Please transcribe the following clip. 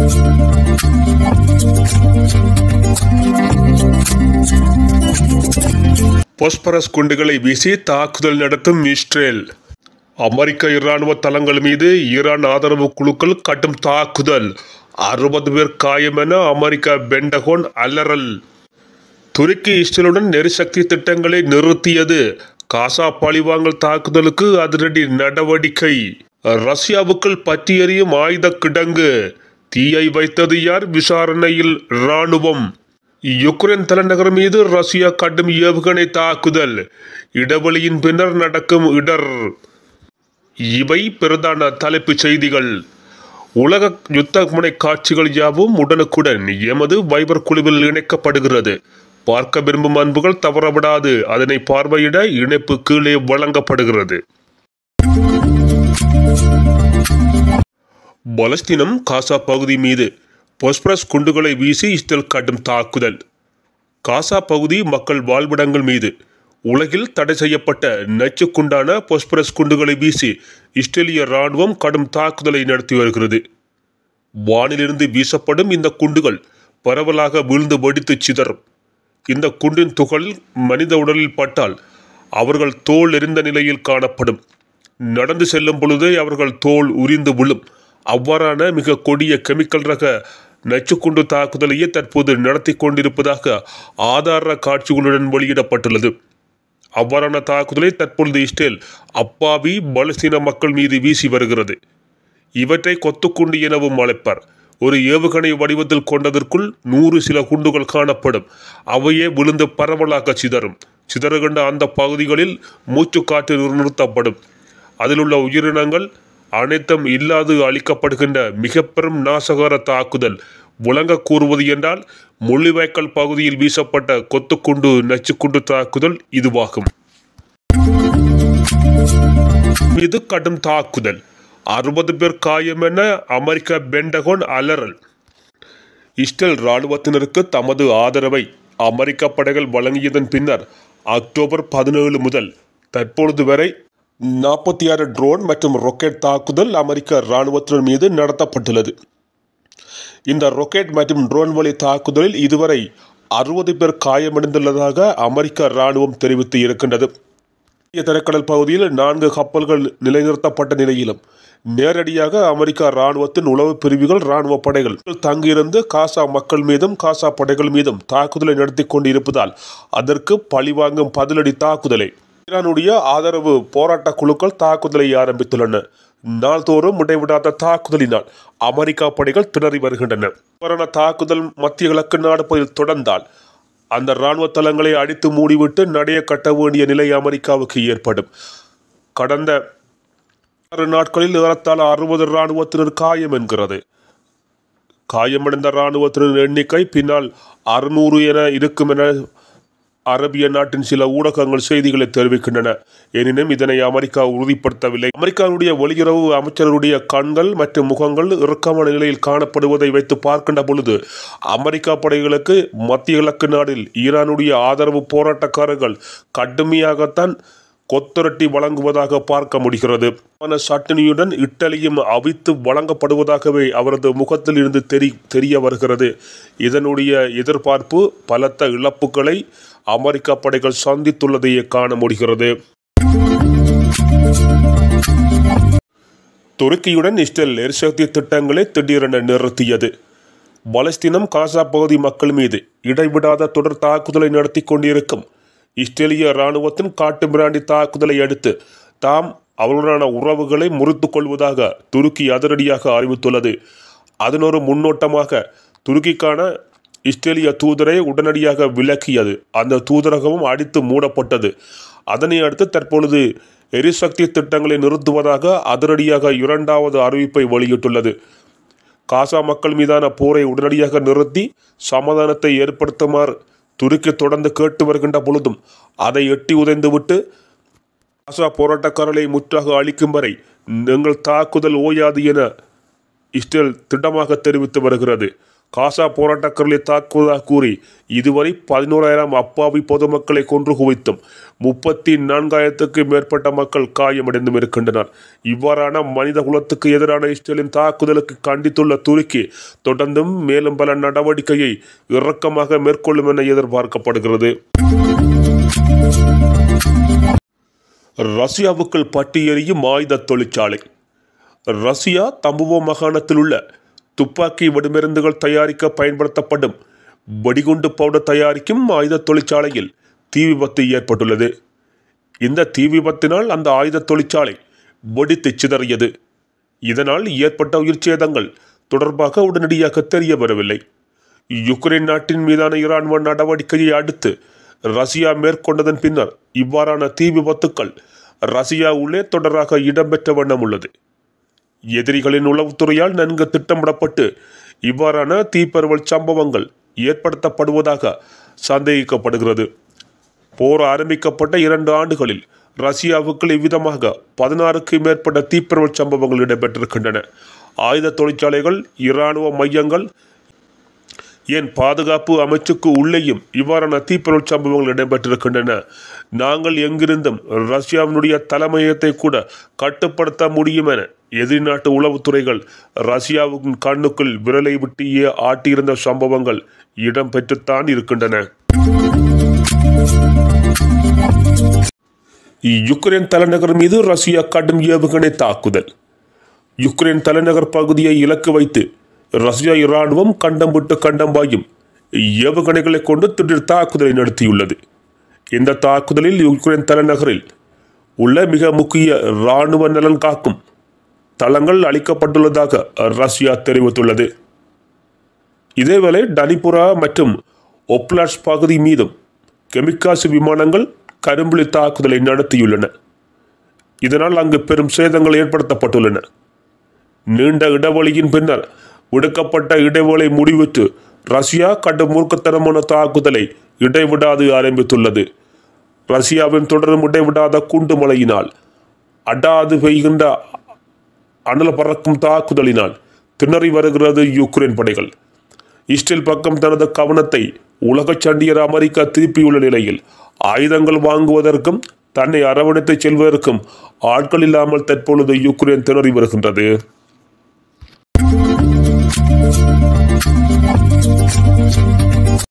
phosphorus குண்டுகளை வீசி தாக்குதல் நடத்தும் இஸ்ரேல் அமெரிக்க இராணுவ தளங்கள் மீது ஈரான் ஆதரவு குழுக்கள் கட்டும் தாக்குதல் அறுபது பேர் காயம் என அமெரிக்க பெண்டகோன் அலறல் துருக்கி இஸ்ரேலுடன் நெரிசக்தி திட்டங்களை நிறுத்தியது காசா பழிவாங்கல் தாக்குதலுக்கு அதிரடி நடவடிக்கை ரஷ்யாவுக்குள் பற்றி எறியும் ஆயுத கிடங்கு தீயை வைத்தது யார் விசாரணையில் இராணுவம் யுக்ரைன் தலைநகர் மீது ரஷ்யா கடும் ஏவுகணை தாக்குதல் இடைவெளியின் பின்னர் நடக்கும் இடர் இவை பிரதான தலைப்புச் செய்திகள் உலக யுத்த முனை காட்சிகள் யாவும் உடனுக்குடன் எமது வைபர் குழுவில் இணைக்கப்படுகிறது பார்க்க விரும்பும் அன்புகள் தவறவிடாது அதனை பார்வையிட இணைப்பு கீழே வழங்கப்படுகிறது பலஸ்தீனம் காசா பகுதி மீது பொஸ்பரஸ் குண்டுகளை வீசி இஸ்ரேல் கடும் தாக்குதல் காசா பகுதி மக்கள் வாழ்விடங்கள் மீது உலகில் தடை செய்யப்பட்ட நச்சுக்குண்டான பொஸ்பரஸ் குண்டுகளை வீசி இஸ்ரேலிய இராணுவம் கடும் தாக்குதலை நடத்தி வருகிறது வானிலிருந்து வீசப்படும் இந்த குண்டுகள் பரவலாக வீழ்ந்து வெடித்து சிதறும் இந்த குண்டின் துகள் மனித உடலில் பட்டால் அவர்கள் தோல் எரிந்த நிலையில் காணப்படும் நடந்து செல்லும் பொழுதே அவர்கள் தோல் உரிந்து விழும் அவ்வாறான மிக கொடிய கெமிக்கல் ரக நச்சுக்குண்டு தாக்குதலையே தற்போது நடத்தி கொண்டிருப்பதாக ஆதார காட்சிகளுடன் வெளியிடப்பட்டுள்ளது அவ்வாறான தாக்குதலை தற்பொழுது இஸ்ரேல் அப்பாவி பலஸ்தீன மக்கள் மீது வீசி வருகிறது இவற்றை கொத்துக்குண்டு எனவும் அழைப்பர் ஒரு ஏவுகணை வடிவத்தில் கொண்டதற்குள் நூறு சில குண்டுகள் காணப்படும் அவையே விழுந்து பரவலாக சிதறும் சிதறுகின்ற அந்த பகுதிகளில் மூச்சுக்காற்று நிறுத்தப்படும் அதிலுள்ள உயிரினங்கள் அனைத்தும் இல்லாது அளிக்கப்படுகின்ற மிக பெரும் நாசகார தாக்குதல் விளங்க கூறுவது என்றால் முள்ளிவாய்க்கால் பகுதியில் வீசப்பட்ட கொத்துக்குண்டு நச்சுக்குண்டு தாக்குதல் இதுவாகும் இது கடும் தாக்குதல் அறுபது பேர் காயம் என அமெரிக்க பெண்டகோன் அலறல் இஸ்ரேல் இராணுவத்தினருக்கு தமது ஆதரவை அமெரிக்க படைகள் வழங்கியதன் பின்னர் அக்டோபர் பதினேழு முதல் தற்பொழுது வரை நாற்பத்தி ஆறு ட்ரோன் மற்றும் ராக்கெட் தாக்குதல் அமெரிக்க இராணுவத்தினர் மீது நடத்தப்பட்டுள்ளது இந்த ராக்கெட் மற்றும் ட்ரோன் வழி தாக்குதலில் இதுவரை அறுபது பேர் காயமடைந்துள்ளதாக அமெரிக்க இராணுவம் தெரிவித்து இருக்கின்றது இந்திய திரைக்கடல் பகுதியில் நான்கு கப்பல்கள் நிலைநிறுத்தப்பட்ட நிலையிலும் நேரடியாக அமெரிக்கா இராணுவத்தின் உளவு பிரிவுகள் இராணுவ படைகள் தங்கியிருந்து காசா மக்கள் மீதும் காசா படைகள் மீதும் தாக்குதலை நடத்தி கொண்டிருப்பதால் அதற்கு பழிவாங்கும் பதிலடி தாக்குதலை ஈரானுடைய ஆதரவு போராட்ட குழுக்கள் தாக்குதலை ஆரம்பித்துள்ளன நாள்தோறும் முடைவிடாத தாக்குதலினால் அமெரிக்கா படைகள் திணறி வருகின்றன இவ்வாறான தாக்குதல் மத்திய கிழக்கு நாடு பகுதியில் தொடர்ந்தால் அந்த இராணுவ தளங்களை அடித்து மூடிவிட்டு நடைய கட்ட வேண்டிய நிலை அமெரிக்காவுக்கு ஏற்படும் கடந்த ஆறு நாட்களில் ஏறத்தாழ அறுபது இராணுவத்தினர் காயம் என்கிறது காயமடைந்த இராணுவத்தினர் எண்ணிக்கை பின்னால் அறுநூறு என இருக்கும் என அரபிய நாட்டின் சில ஊடகங்கள் செய்திகளை தெரிவிக்கின்றன எனினும் இதனை அமெரிக்கா உறுதிப்படுத்தவில்லை அமெரிக்காவுடைய வெளியுறவு அமைச்சருடைய கண்கள் மற்றும் முகங்கள் இறுக்கமான நிலையில் காணப்படுவதை வைத்து பார்க்கின்ற பொழுது அமெரிக்கா படைகளுக்கு மத்திய கிழக்கு நாடில் ஈரானுடைய ஆதரவு போராட்டக்காரர்கள் கடுமையாகத்தான் கொத்தரட்டி வழங்குவதாக பார்க்க முடிகிறது சட்டனியுடன் இட்டலியும் அவித்து வழங்கப்படுவதாகவே அவரது முகத்தில் இருந்து தெரி தெரிய வருகிறது இதனுடைய எதிர்பார்ப்பு பலத்த இழப்புகளை அமெரிக்க படைகள் சந்தித்துள்ளதையே காண முடிகிறது துருக்கியுடன் இஸ்ரேல் எரிசக்தி திட்டங்களை திடீரென நிறுத்தியது பலஸ்தீனம் காசா பகுதி மக்கள் மீது இடைவிடாத தொடர் தாக்குதலை நடத்தி கொண்டிருக்கும் இஸ்ரேலிய இராணுவத்தின் காட்டுமிராண்டி தாக்குதலை அடுத்து தாம் அவர்களுடனான உறவுகளை முறித்து கொள்வதாக துருக்கி அதிரடியாக அறிவித்துள்ளது அதன் ஒரு முன்னோட்டமாக துருக்கிக்கான இஸ்ரேலிய தூதரை உடனடியாக விலக்கியது அந்த தூதரகமும் அடித்து மூடப்பட்டது அதனை அடுத்து தற்பொழுது எரிசக்தி திட்டங்களை நிறுத்துவதாக அதிரடியாக இரண்டாவது அறிவிப்பை வெளியிட்டுள்ளது காசா மக்கள் மீதான போரை உடனடியாக நிறுத்தி சமாதானத்தை ஏற்படுத்துமாறு துருக்கி தொடர்ந்து கேட்டு வருகின்ற பொழுதும் அதை எட்டி உதைந்துவிட்டு காசா போராட்டக்காரர்களை முற்றாக அழிக்கும் வரை எங்கள் தாக்குதல் ஓயாது என இஸ்ரேல் திட்டமாக தெரிவித்து வருகிறது காசா போராட்டக்காரர்களை தாக்குவதாக கூறி இதுவரை பதினோராயிரம் அப்பாவி பொதுமக்களை கொன்று குவித்தும் முப்பத்தி நான்காயிரத்துக்கு மேற்பட்ட மக்கள் காயமடைந்தும் இருக்கின்றனர் இவ்வாறான மனித குலத்துக்கு எதிரான இஸ்ரேலின் தாக்குதலுக்கு கண்டித்துள்ள துருக்கி தொடர்ந்தும் மேலும் பல நடவடிக்கையை இறக்கமாக மேற்கொள்ளும் என எதிர்பார்க்கப்படுகிறது ரஷ்யாவுக்குள் பட்டி எறியும் ஆயுத தொழிற்சாலை ரஷ்யா தம்புவோ மாகாணத்தில் உள்ள துப்பாக்கி வெடிமருந்துகள் தயாரிக்க பயன்படுத்தப்படும் வெடிகுண்டு பவுடர் தயாரிக்கும் ஆயுத தொழிற்சாலையில் தீ விபத்து ஏற்பட்டுள்ளது இந்த தீ விபத்தினால் அந்த ஆயுத தொழிற்சாலை வெடித்து சிதறியது இதனால் ஏற்பட்ட உயிர் சேதங்கள் தொடர்பாக உடனடியாக தெரிய வரவில்லை யுக்ரைன் நாட்டின் மீதான இராணுவ நடவடிக்கையை அடுத்து ரஷ்யா மேற்கொண்டதன் பின்னர் இவ்வாறான தீ விபத்துக்கள் ரஷ்யா உள்ளே தொடராக இடம்பெற்ற வண்ணம் உள்ளது எதிரிகளின் உளவுத்துறையால் நன்கு திட்டமிடப்பட்டு இவ்வாறான தீப்பரவல் சம்பவங்கள் ஏற்படுத்தப்படுவதாக சந்தேகிக்கப்படுகிறது போர் ஆரம்பிக்கப்பட்ட இரண்டு ஆண்டுகளில் ரஷ்யாவுக்குள் இவ்விதமாக பதினாறுக்கு மேற்பட்ட தீப்பரவல் சம்பவங்கள் இடம்பெற்றிருக்கின்றன ஆயுத தொழிற்சாலைகள் இராணுவ மையங்கள் ஏன் பாதுகாப்பு அமைச்சுக்கு உள்ளேயும் இவ்வாறான தீப்பொருள் சம்பவங்கள் இடம்பெற்றிருக்கின்றன நாங்கள் எங்கிருந்தும் ரஷ்யாவினுடைய தலைமையகத்தை கூட கட்டுப்படுத்த முடியும் என எதிரி நாட்டு உளவுத்துறைகள் ரஷ்யாவின் கண்ணுக்குள் விரலை விட்டியே ஆட்டியிருந்த சம்பவங்கள் இடம்பெற்றுத்தான் இருக்கின்றன யுக்ரைன் தலைநகர் மீது ரஷ்யா கடும் ஏவுகணை தாக்குதல் யுக்ரைன் தலைநகர் பகுதியை இலக்கு வைத்து ரஷ்யா இராணுவம் கண்டம் விட்டு கண்டம் பாயும் ஏவுகணைகளை கொண்டு திடீர் தாக்குதலை நடத்தியுள்ளது இந்த தாக்குதலில் யுக்ரைன் தலைநகரில் உள்ள மிக முக்கிய இராணுவ நலன் காக்கும் தளங்கள் அளிக்கப்பட்டுள்ளதாக ரஷ்யா தெரிவித்துள்ளது இதேவேளை டனிபுரா மற்றும் ஒப்லாஸ் பகுதி மீதும் கெமிக்காசு விமானங்கள் கரும்புலி தாக்குதலை நடத்தியுள்ளன இதனால் அங்கு பெரும் சேதங்கள் ஏற்படுத்தப்பட்டுள்ளன நீண்ட இடைவெளியின் பின்னர் விடுக்கப்பட்ட இடைவேளை முடிவுற்று ரஷ்யா கடும் மூர்க்கத்தனமான தாக்குதலை இடைவிடாது ஆரம்பித்துள்ளது ரஷ்யாவின் தொடரும் இடைவிடாத குண்டு மழையினால் அடாது பெய்கின்ற அனல் பறக்கும் தாக்குதலினால் திணறி வருகிறது யுக்ரைன் படைகள் இஸ்ரேல் பக்கம் தனது கவனத்தை உலகச் சண்டியர் அமெரிக்கா திருப்பியுள்ள நிலையில் ஆயுதங்கள் வாங்குவதற்கும் தன்னை அரவணைத்து செல்வதற்கும் ஆட்கள் இல்லாமல் தற்பொழுது யுக்ரைன் திணறி வருகின்றது